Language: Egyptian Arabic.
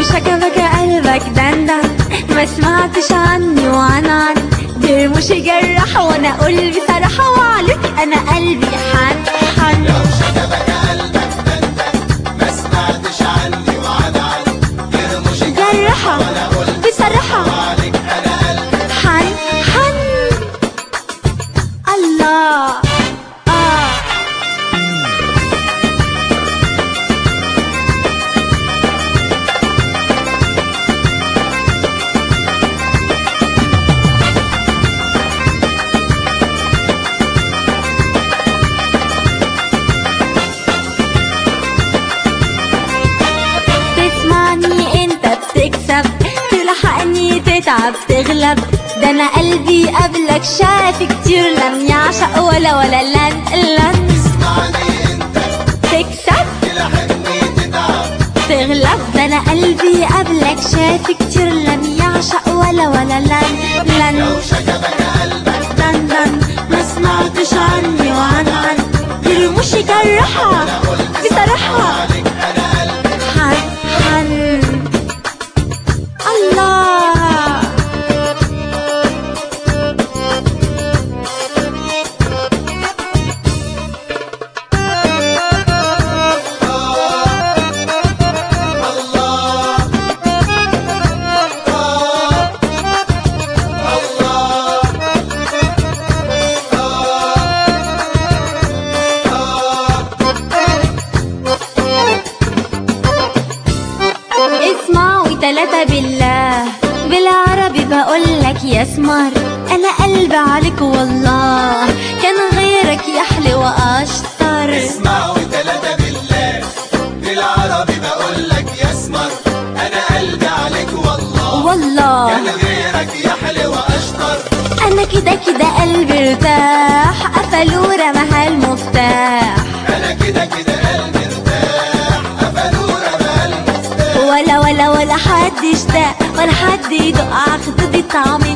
شكبك قلبك دندن ما سمعتش عني وعن عن درموش جرح وانا اقول بصراحة وعليك انا قلبي حن حن لو شكبك قلبك دندن ما سمعتش عني وعن عن ترمش جرحة وانا قلت بصراحة عليك انا قلبي حن حن الله آه تسمعني انت بتكسب تلحقني تتعب تغلب ده انا قلبي قبلك شاف كتير لم يعشق ولا ولا لن لن اسمعني انت تكسب تلحقني تتعب تغلب ده انا قلبي قبلك شاف كتير لم يعشق ولا ولا لن لن لو شكبك قلبك دن دن ما سمعتش عني وعن عن يرموش جرحة بصراحة عليك انا قلبي حن حن الله اسمعوا تلاتة بالله بالعربي بقولك يا اسمر انا قلبي عليك والله كان غيرك يحلى واشطر اسمعوا تلاتة بالله بالعربي بقول لك يا اسمر انا قلبي عليك والله والله كان غيرك يحلى واشطر انا كده كده قلبي ارتاح قفلوا رمها المفتاح انا كده كده قلبي ارتاح قفلوا رمى المفتاح ولا ولا ولا حد اشتاق ولا حد يدق عخد دي طعم